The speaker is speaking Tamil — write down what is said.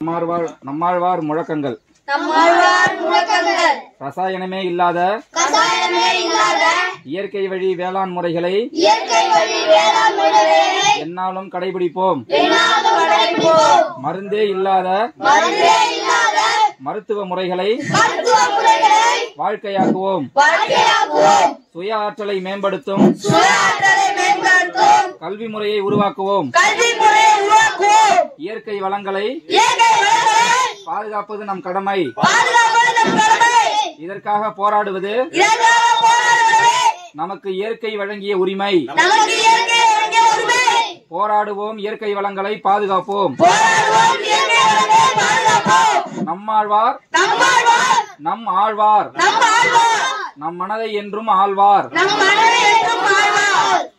நம்மாழ்வார் நம்மாழ்வார் முழக்கங்கள் நம்மாழ்வார் முழக்கங்கள் ரசாயனமே இல்லாத கசாயமே இல்லாத இயற்கை வழி வேளாண் முறைகளை இயற்கை வழி வேளாண் முறைகளை எந்நாளும் கடைபிடிப்போம் எந்நாளும் கடைபிடிப்போம் மருந்தே இல்லாத மருந்தே இல்லாத மருத்துவ முறைகளை மருத்துவ முறைகளை வாழ்க்கையாக்குவோம் வாழ்க்கையாக்குவோம் சுய ஆற்றலை மேம்படுத்தும் சுய ஆற்றலை மேம்படுத்தும் கல்வி முறையை உருவாக்குவோம் கல்வி முறையை உருவாக்குவோம் இயற்கை வளங்களை இயற்கை வளங்களை பாதுகாப்பது நம் கடமை பாதுகாப்பது நம் கடமை இதற்காக போராடுவது இதற்காக போராடுவது நமக்கு இயற்கை வழங்கிய உரிமை நமக்கு இயற்கை வழங்கிய உரிமை போராடுவோம் இயற்கை வளங்களை பாதுகாப்போம் போராடுவோம் இயற்கை வளங்களை பாதுகாப்போம் நம்மாழ்வார் நம்மாழ்வார் நம் ஆழ்வார் நம் ஆழ்வார் நம் மனதை என்றும் ஆழ்வார் நம் மனதை என்றும் ஆழ்வார்